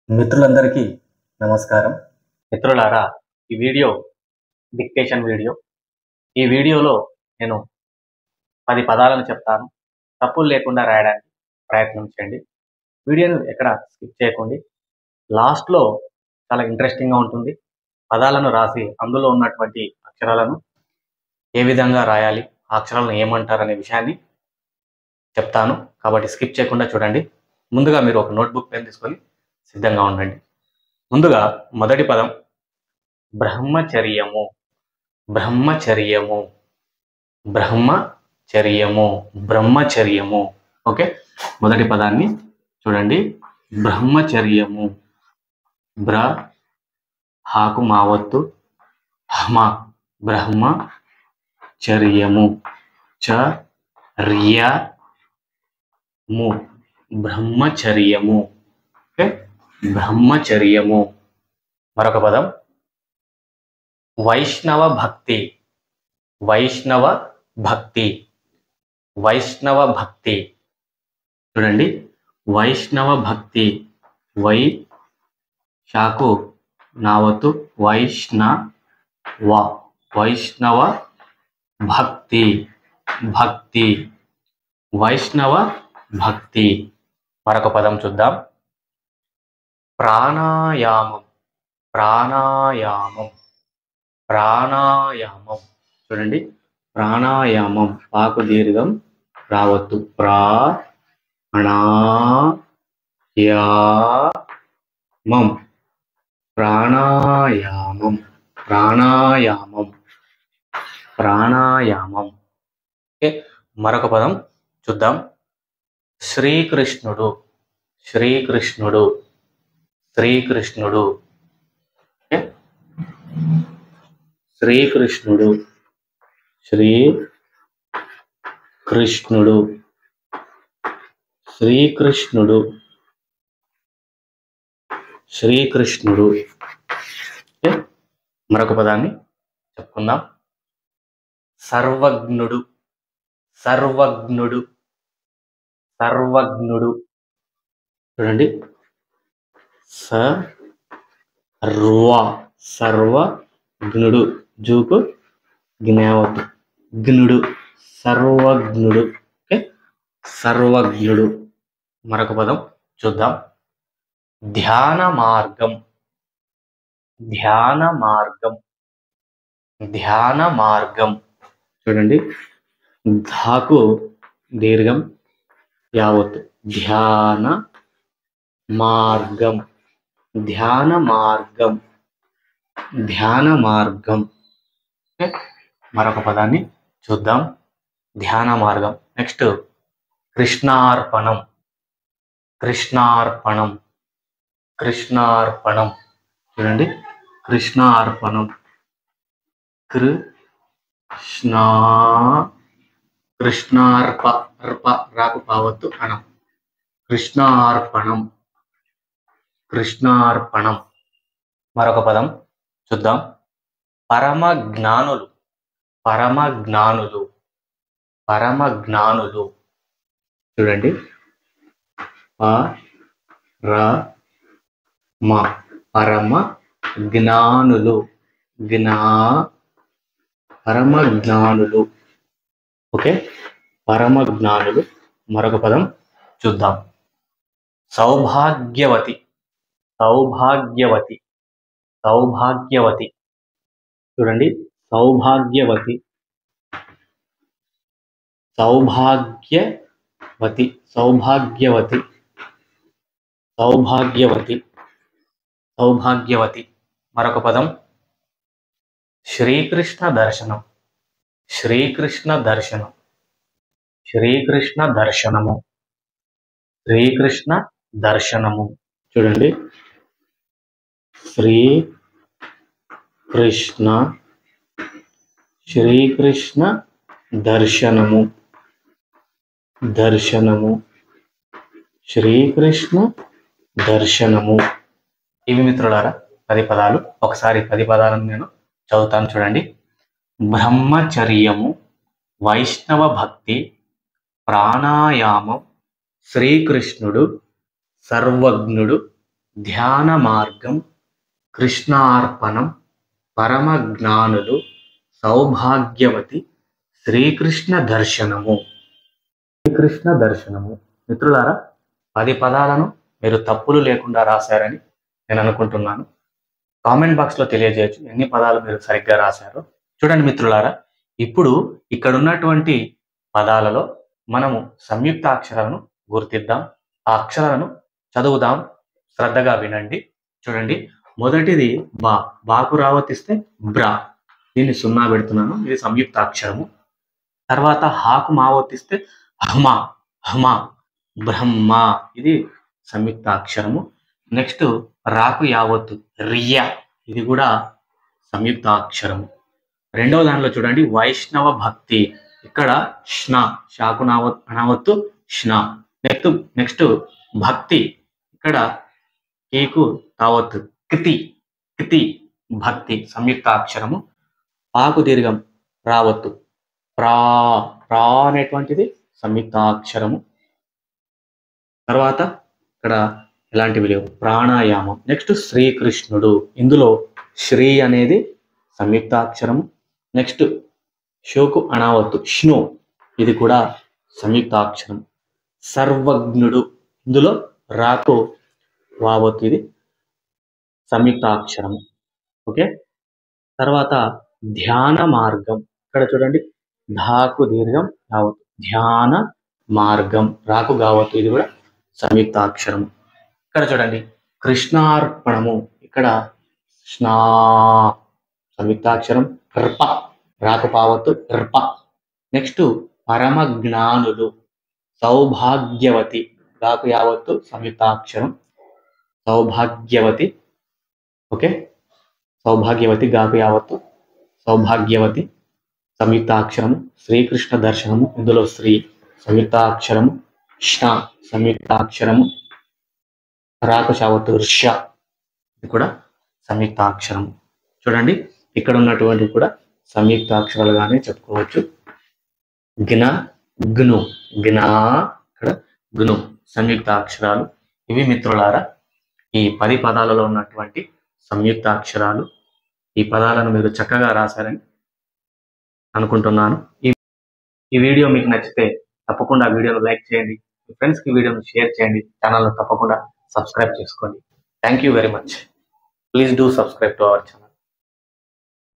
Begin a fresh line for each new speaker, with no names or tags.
మిత్రులందరికీ నమస్కారం
మిత్రులారా ఈ వీడియో డిక్టేషన్ వీడియో ఈ వీడియోలో నేను పది పదాలను చెప్తాను తప్పులు లేకుండా రాయడానికి ప్రయత్నం చేయండి వీడియోను ఎక్కడ స్కిప్ చేయకండి లాస్ట్లో చాలా ఇంట్రెస్టింగ్గా ఉంటుంది పదాలను రాసి అందులో ఉన్నటువంటి అక్షరాలను ఏ విధంగా రాయాలి ఆ అక్షరాలను ఏమంటారు అనే విషయాన్ని చెప్తాను కాబట్టి స్కిప్ చేయకుండా చూడండి ముందుగా మీరు ఒక నోట్బుక్ పెన్ తీసుకొని సిద్ధంగా ఉండండి ముందుగా మొదటి పదం బ్రహ్మచర్యము బ్రహ్మచర్యము బ్రహ్మచర్యము బ్రహ్మచర్యము ఓకే మొదటి పదాన్ని చూడండి బ్రహ్మచర్యము బ్ర హాకు మావత్తు హమ బ్రహ్మ చర్యము చ ర్య ము బ్రహ్మచర్యము ఓకే బ్రహ్మచర్యము మరొక పదం వైష్ణవ భక్తి వైష్ణవ భక్తి వైష్ణవ భక్తి చూడండి వైష్ణవ భక్తి వై షాకు నావతు వైష్ణవ వైష్ణవ భక్తి భక్తి వైష్ణవ భక్తి మరొక పదం చూద్దాం ప్రాణాయామం ప్రాణాయామం ప్రాణాయామం చూడండి ప్రాణాయామం పాకు దీర్ఘం రావద్దు ప్రా ప్రాణాయామం ప్రాణాయామం ప్రాణాయామం ప్రాణాయామం ఓకే మరొక పదం చూద్దాం శ్రీకృష్ణుడు శ్రీకృష్ణుడు శ్రీకృష్ణుడు ఓకే శ్రీకృష్ణుడు శ్రీ కృష్ణుడు శ్రీకృష్ణుడు శ్రీకృష్ణుడు ఓకే మరొక పదాన్ని చెప్పుకుందాం సర్వజ్ఞుడు సర్వజ్ఞుడు సర్వజ్ఞుడు చూడండి సర్వ సర్వజ్ఞుడు జూకు జ్ఞావతు జ్ఞుడు సర్వజ్ఞుడు ఓకే సర్వజ్ఞుడు మరొక పదం చూద్దాం ధ్యాన మార్గం ధ్యాన మార్గం ధ్యాన మార్గం చూడండి ధాకు దీర్ఘం యావత్ ధ్యాన మార్గం ధ్యాన మార్గం ధ్యాన మార్గం ఓకే మరొక పదాన్ని చూద్దాం ధ్యాన మార్గం నెక్స్ట్ కృష్ణార్పణం కృష్ణార్పణం కృష్ణార్పణం చూడండి కృష్ణార్పణం కృష్ణా కృష్ణార్ప అర్ప రాకు పావత్తు అనం కృష్ణార్పణం కృష్ణార్పణం మరొక పదం చూద్దాం పరమ జ్ఞానులు పరమ జ్ఞానులు పరమ జ్ఞానులు చూడండి ప ర మ పరమ జ్ఞానులు జ్ఞా పరమ జ్ఞానులు ఓకే పరమ జ్ఞానులు మరొక పదం చూద్దాం సౌభాగ్యవతి సౌభాగ్యవతి సౌభాగ్యవతి చూడండి సౌభాగ్యవతి సౌభాగ్యవతి సౌభాగ్యవతి సౌభాగ్యవతి సౌభాగ్యవతి మరొక పదం శ్రీకృష్ణ దర్శనం శ్రీకృష్ణ దర్శనం శ్రీకృష్ణ దర్శనము శ్రీకృష్ణ దర్శనము చూడండి శ్రీ కృష్ణ శ్రీకృష్ణ దర్శనము దర్శనము శ్రీకృష్ణ దర్శనము ఇవి మిత్రులారా పది పదాలు ఒకసారి పది పదాలను నేను చదువుతాను చూడండి బ్రహ్మచర్యము వైష్ణవ భక్తి ప్రాణాయామం శ్రీకృష్ణుడు సర్వజ్ఞుడు ధ్యాన మార్గం కృష్ణార్పణం పరమ జ్ఞానులు సౌభాగ్యవతి శ్రీకృష్ణ దర్శనము శ్రీకృష్ణ దర్శనము మిత్రులారా పది పదాలను మీరు తప్పులు లేకుండా రాశారని నేను అనుకుంటున్నాను కామెంట్ బాక్స్ లో తెలియజేయచ్చు ఎన్ని పదాలు మీరు సరిగ్గా రాశారో చూడండి మిత్రులారా ఇప్పుడు ఇక్కడ ఉన్నటువంటి పదాలలో మనము సంయుక్త అక్షరాలను గుర్తిద్దాం ఆ అక్షరాలను చదువుదాం శ్రద్ధగా వినండి చూడండి మొదటిది బా బాకు రావతిస్తే బ్రా దీన్ని సున్నా పెడుతున్నాను ఇది సంయుక్త అక్షరము తర్వాత హాకు మావతిస్తే హమా హమా బ్రహ్మ ఇది సంయుక్త అక్షరము నెక్స్ట్ రాకు యావత్తు రియ ఇది కూడా సంయుక్త అక్షరము రెండవ దానిలో చూడండి వైష్ణవ భక్తి ఇక్కడష్ణ షాకు నావ అనావత్తుష్ణ నెక్స్ట్ నెక్స్ట్ భక్తి ఇక్కడ కేకు తావత్తు కితి కితి భక్తి సంయుక్త అక్షరము ఆకు దీర్ఘం రావత్తు ప్రా ప్రా అనేటువంటిది సంయుక్త అక్షరము తర్వాత ఇక్కడ ఎలాంటివి లేవు ప్రాణాయామం నెక్స్ట్ శ్రీకృష్ణుడు ఇందులో శ్రీ అనేది సంయుక్తాక్షరము నెక్స్ట్ షోకు అనావత్తుష్ణు ఇది కూడా సంయుక్తాక్షరం సర్వజ్ఞుడు ఇందులో రాకు వావత్తు ఇది సంయుక్తాక్షరము ఓకే తర్వాత ధ్యాన మార్గం ఇక్కడ చూడండి ధాకు దీర్ఘం యావత్తు ధ్యాన మార్గం రాకు గావత్తు ఇది కూడా సంయుక్తాక్షరము ఇక్కడ చూడండి కృష్ణార్పణము ఇక్కడ స్నా సంయుక్తాక్షరం ర్ప రాకు పావత్తు ర్ప నెక్స్ట్ పరమ జ్ఞానులు సౌభాగ్యవతి రాకు యావత్తు సంయుక్తాక్షరం సౌభాగ్యవతి ఓకే సౌభాగ్యవతి గాకు యావత్తు సౌభాగ్యవతి సంయుక్తాక్షరము శ్రీకృష్ణ దర్శనము ఇందులో శ్రీ సంయుక్తాక్షరము కృష్ణ సంయుక్తాక్షరము రాకు చావత్తు ఋష ఇది కూడా సంయుక్తాక్షరము చూడండి ఇక్కడ ఉన్నటువంటి కూడా సంయుక్తాక్షరాలుగానే చెప్పుకోవచ్చు జ్ఞ గ్ను జ్ఞా ఇక్కడ గ్ను సంయుక్తాక్షరాలు ఇవి మిత్రులారా ఈ పది పదాలలో ఉన్నటువంటి సంయుక్తాక్షరాలు ఈ పదాలను మీరు చక్కగా రాశారని అనుకుంటున్నాను ఈ ఈ వీడియో మీకు నచ్చితే తప్పకుండా వీడియోను లైక్ చేయండి మీ ఫ్రెండ్స్కి ఈ వీడియోను షేర్ చేయండి ఛానల్ను తప్పకుండా సబ్స్క్రైబ్ చేసుకోండి thank you very much please do subscribe to our channel